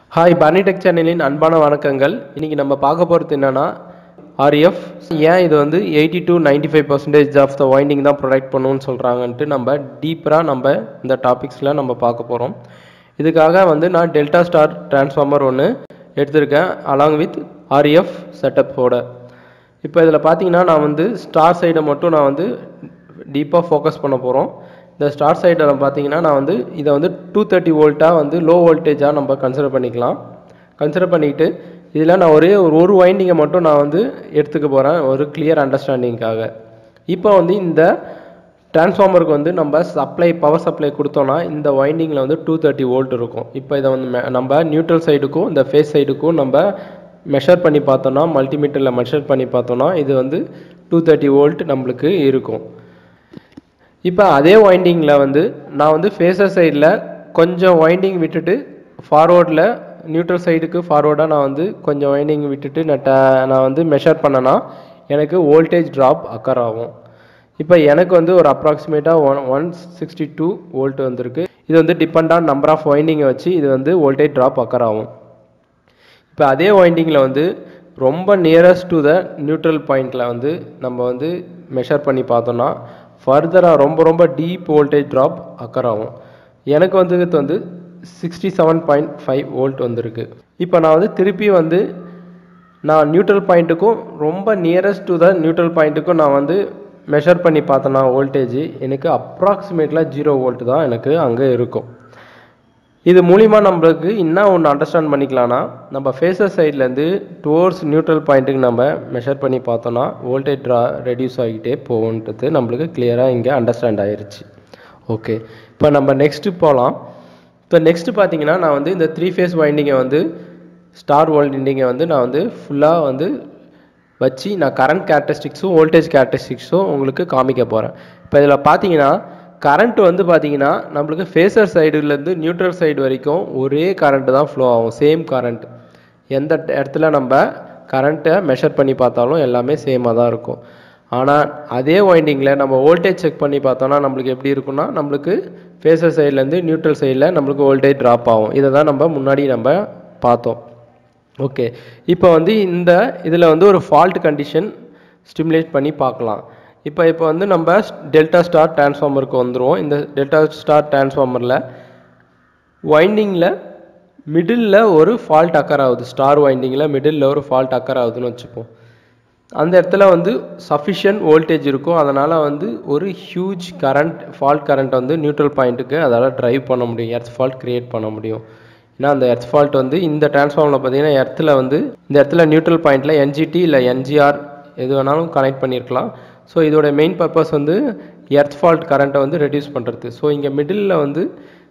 hi பர்னிடெக் சேனலின் அன்பான வணக்கங்கள் இன்றைக்கி நம்ம பார்க்க போகிறது என்னென்னா ஆர்எஃப் ஏன் இது வந்து eighty to ninety five percentage of the winding தான் ப்ரொடக்ட் பண்ணுன்னு சொல்கிறாங்கன்ட்டு நம்ம டீப்பராக நம்ம இந்த டாபிக்ஸில் நம்ம பார்க்க போகிறோம் இதுக்காக வந்து நான் டெல்டா ஸ்டார் டிரான்ஸ்ஃபார்மர் ஒன்று எடுத்திருக்கேன் அலாங் வித் ஆர்எஃப் செட்டப்போட இப்போ இதில் பார்த்தீங்கன்னா நான் வந்து ஸ்டார் சைடை மட்டும் நான் வந்து டீப்பாக ஃபோக்கஸ் பண்ண போகிறோம் இந்த ஸ்டார் சைடில் பார்த்தீங்கன்னா நான் வந்து இதை வந்து டூ தேர்ட்டி வோல்ட்டாக வந்து லோ வோல்டேஜாக நம்ம கன்சிடர் பண்ணிக்கலாம் கன்சிடர் பண்ணிக்கிட்டு இதில் நான் ஒரே ஒரு ஒரு வைண்டிங்கை மட்டும் நான் வந்து எடுத்துக்க போகிறேன் ஒரு கிளியர் அண்டர்ஸ்டாண்டிங்காக இப்போ வந்து இந்த டிரான்ஸ்ஃபார்மருக்கு வந்து நம்ம சப்ளை பவர் சப்ளை கொடுத்தோன்னா இந்த வைண்டிங்கில் வந்து டூ தேர்ட்டி வோல்ட் இருக்கும் இப்போ இதை வந்து மெ- நம்ம நியூட்ரல் சைடுக்கும் இந்த ஃபேஸ் சைடுக்கும் நம்ம மெஷர் பண்ணி பார்த்தோன்னா மல்டிமீட்டரில் மெஷர் பண்ணி பார்த்தோன்னா இது வந்து டூ தேர்ட்டி வோல்ட் நம்மளுக்கு இருக்கும் இப்போ அதே வைண்டிங்கில் வந்து நான் வந்து ஃபேஸர் சைடில் கொஞ்சம் வைண்டிங் விட்டுட்டு ஃபார்வர்டில் நியூட்ரல் சைடுக்கு ஃபார்வர்டாக நான் வந்து கொஞ்சம் வைண்டிங் விட்டுட்டு நான் ta- நான் வந்து மெஷர் பண்ணேன்னா எனக்கு வோல்டேஜ் ட்ராப் அக்கர் ஆகும் இப்போ எனக்கு வந்து ஒரு அப்ராக்சிமேட்டாக one one sixty two volt வந்திருக்கு இது வந்து டிபெண்ட் ஆன் நம்பர் ஆஃப் வைண்டிங்கை வச்சு இது வந்து வோல்டேஜ் ட்ராப் அக்கர் ஆகும் இப்போ அதே வைண்டிங்கில் வந்து ரொம்ப நியரஸ்ட் டு த நியூட்ரல் பாயிண்டில் வந்து நம்ம வந்து மெஷர் பண்ணி பார்த்தோன்னா ஃபர்தராக ரொம்ப ரொம்ப டீப் வோல்டேஜ் ட்ராப் அக்கர் ஆகும் எனக்கு வந்து இது வந்து sixty seven point five volt வந்திருக்கு இப்போ நான் வந்து திருப்பி வந்து நான் நியூட்ரல் பாயிண்ட்டுக்கும் ரொம்ப நியரஸ்ட் டு த நியூட்ரல் பாயிண்ட்டுக்கும் நான் வந்து மெஷர் பண்ணி பார்த்தேன்னா வோல்டேஜ் எனக்கு அப்ராக்சிமேட்லாக ஜீரோ வோல்ட் தான் எனக்கு அங்கே இருக்கும் இது மூலிமா நம்மளுக்கு என்ன ஒன்று அண்டர்ஸ்டாண்ட் பண்ணிக்கலாம்னா நம்ம ஃபேஸர் சைட்லேருந்து டுவோர்ட்ஸ் நியூட்ரல் பாயிண்ட்டுக்கு நம்ம மெஷர் பண்ணி பார்த்தோன்னா வோல்டேஜ் ட்ரா ரெடியூஸ் ஆகிட்டே போகுன்றது நம்மளுக்கு கிளியராக இங்கே அண்டர்ஸ்டாண்ட் ஆயிருச்சு ஓகே இப்போ நம்ம நெக்ஸ்ட்டு போகலாம் இப்போ நெக்ஸ்ட்டு பார்த்தீங்கன்னா நான் வந்து இந்த த்ரீ ஃபேஸ் வைண்டிங்கை வந்து ஸ்டார் வைண்டிங்கை வந்து நான் வந்து ஃபுல்லாக வந்து வச்சு நான் கரண்ட் கேரக்டரிஸ்டிக்ஸும் வோல்டேஜ் கேரக்டரிஸ்டிக்ஸும் உங்களுக்கு காமிக்க போகிறேன் இப்போ இதில் பார்த்தீங்கன்னா கரண்ட் வந்து பார்த்தீங்கன்னா நம்மளுக்கு ஃபேஸர் சைடுலேருந்து நியூட்ரல் சைடு வரைக்கும் ஒரே கரண்ட் தான் ஃப்ளோ ஆகும் சேம் கரண்ட் எந்த இடத்துல நம்ம கரண்ட்டை மெஷர் பண்ணி பார்த்தாலும் எல்லாமே சேமாக தான் இருக்கும் ஆனால் அதே வைண்டிங்கில் நம்ம வோல்டேஜ் செக் பண்ணி பார்த்தோன்னா நம்மளுக்கு எப்படி இருக்கும்னா நம்மளுக்கு ஃபேஸர் சைட்லேருந்து நியூட்ரல் சைடில் நம்மளுக்கு வோல்டேஜ் ட்ராப் ஆகும் இதை தான் நம்ம முன்னாடி நம்ம பார்த்தோம் ஓகே இப்போ வந்து இந்த இதில் வந்து ஒரு ஃபால்ட் கண்டிஷன் ஸ்டிமுலேட் பண்ணி பார்க்கலாம் இப்போ இப்போ வந்து நம்ம டெல்டா ஸ்டார் டிரான்ஸ்ஃபார்மருக்கு வந்துருவோம் இந்த டெல்டா ஸ்டார் டிரான்ஸ்ஃபார்மரில் வைண்டிங்கில் மிடில் ஒரு ஃபால்ட் அக்கர் ஆகுது ஸ்டார் வைண்டிங்கில் மிடில் ஒரு ஃபால்ட் அக்கர் ஆகுதுன்னு வச்சுப்போம் அந்த இடத்துல வந்து சஃபிஷியன்ட் வோல்டேஜ் இருக்கும் அதனால் வந்து ஒரு ஹியூஜ் கரண்ட் ஃபால்ட் கரண்ட் வந்து நியூட்ரல் பாயிண்ட்டுக்கு அதால் டிரைவ் பண்ண முடியும் எர்த் ஃபால்ட் கிரியேட் பண்ண முடியும் ஏன்னா அந்த எர்த் ஃபால்ட் வந்து இந்த டிரான்ஸ்ஃபார்மரில் பார்த்தீங்கன்னா எர்த்தில் வந்து இந்த இடத்துல நியூட்ரல் பாயிண்டில் என்ஜிடி இல்லை என்ஜிஆர் எது வேணாலும் கனெக்ட் பண்ணியிருக்கலாம் ஸோ இதோட மெயின் பர்பஸ் வந்து எர்த் ஃபால்ட் கரண்ட்டை வந்து ரெடியூஸ் பண்ணுறது ஸோ இங்கே மிடில் வந்து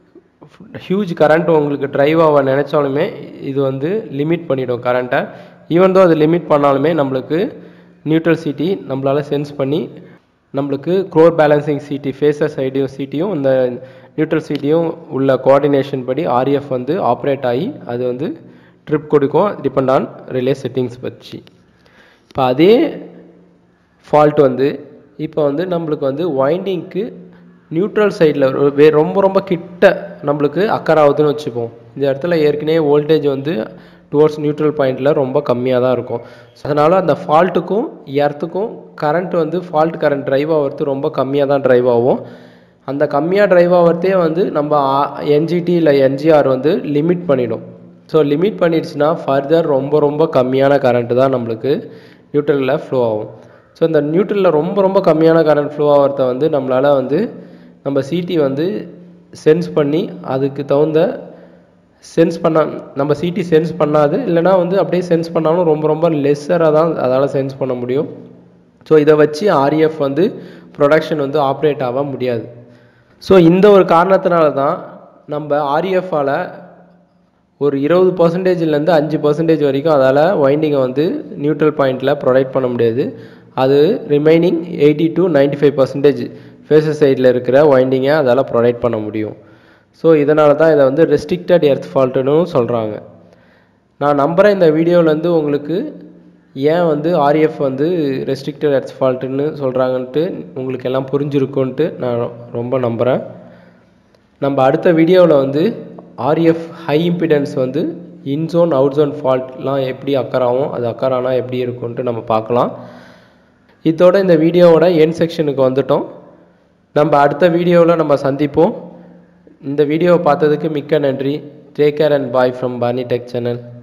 ஹியூஜ் கரண்ட் உங்களுக்கு டிரைவ் ஆக நினச்சாலுமே இது வந்து லிமிட் பண்ணிடும் கரண்ட்டை ஈவன் தோ அது லிமிட் பண்ணாலுமே நம்மளுக்கு நியூட்ரல் சிட்டி நம்மளால் சென்ஸ் பண்ணி நம்மளுக்கு க்ரோர் பேலன்சிங் சிட்டி ஃபேஸர் சைடையும் சிட்டியும் இந்த நியூட்ரல் சிட்டியும் உள்ள கோஆர்டினேஷன் படி ஆர்எஃப் வந்து ஆப்ரேட் ஆகி அது வந்து ட்ரிப் கொடுக்கும் டிபெண்ட் ஆன் ரிலே செட்டிங்ஸ் வச்சு இப்போ அதே ஃபால்ட் வந்து இப்போ வந்து நம்மளுக்கு வந்து வைண்டிங்க்கு நியூட்ரல் சைடில் ரொம்ப ரொம்ப கிட்ட நம்மளுக்கு அக்கர் ஆகுதுன்னு வச்சுப்போம் இந்த இடத்துல ஏற்கனவே வோல்டேஜ் வந்து டுவோர்ட்ஸ் நியூட்ரல் பாயிண்டில் ரொம்ப கம்மியாக தான் இருக்கும் அதனால் அந்த ஃபால்ட்டுக்கும் எர்த்துக்கும் கரண்ட் வந்து ஃபால்ட் கரண்ட் டிரைவ் ஆகிறது ரொம்ப கம்மியாக தான் டிரைவ் ஆகும் அந்த கம்மியாக டிரைவ் ஆகிறதே வந்து நம்ம என்ஜிடி இல்லை என்ஜிஆர் வந்து லிமிட் பண்ணிடும் ஸோ லிமிட் பண்ணிடுச்சுன்னா ஃபர்தர் ரொம்ப ரொம்ப கம்மியான கரண்ட் தான் நம்மளுக்கு நியூட்ரலில் ஃப்ளோ ஆகும் ஸோ இந்த நியூட்ரலில் ரொம்ப ரொம்ப கம்மியான கரண்ட் ஃப்ளோ ஆகிறத வந்து நம்மளால் வந்து நம்ம சிடி வந்து சென்ஸ் பண்ணி அதுக்கு தகுந்த சென்ஸ் பண்ண நம்ம சிடி சென்ஸ் பண்ணாது இல்லைனா வந்து அப்படியே சென்ஸ் பண்ணாலும் ரொம்ப ரொம்ப லெஸ்ஸராக தான் அதால் சென்ஸ் பண்ண முடியும் ஸோ இதை வச்சு ஆர்எஃப் வந்து ப்ரொடக்ஷன் வந்து ஆப்ரேட் ஆக முடியாது ஸோ இந்த ஒரு காரணத்தினால தான் நம்ம ஆர்எஃபால் ஒரு இருபது பர்சன்டேஜ்லேருந்து அஞ்சு பர்சன்டேஜ் வரைக்கும் அதால் வைண்டிங்கை வந்து நியூட்ரல் பாயிண்டில் ப்ரொவைட் பண்ண முடியாது அது remaining eighty to 95% five percentage phases சைடில் இருக்கிற வைண்டிங்கை அதால் ப்ரொவைட் பண்ண முடியும் ஸோ இதனால தான் இதை வந்து ரெஸ்ட்ரிக்டட் எர்த் ஃபால்ட்டுன்னு சொல்கிறாங்க நான் நம்புகிறேன் இந்த வீடியோவிலேருந்து உங்களுக்கு ஏன் வந்து ஆர்எஃப் வந்து ரெஸ்ட்ரிக்டட் எர்த் ஃபால்ட்டுன்னு சொல்கிறாங்கன்ட்டு உங்களுக்கு எல்லாம் புரிஞ்சிருக்குன்ட்டு நான் ரொம்ப நம்புகிறேன் நம்ம அடுத்த வீடியோவில் வந்து ஆர்எஃப் ஹை இம்பிடன்ஸ் வந்து இன்சோன் அவுட் ஜோன் ஃபால்ட்லாம் எப்படி அக்கர் ஆகும் அது அக்கர் ஆனால் எப்படி இருக்கும்ன்ட்டு நம்ம பார்க்கலாம் இதோட இந்த வீடியோவோட என் செக்ஷனுக்கு வந்துட்டோம் நம்ம அடுத்த வீடியோவில் நம்ம சந்திப்போம் இந்த வீடியோவை பார்த்ததுக்கு மிக்க நன்றி take care and bye from Bani Tech channel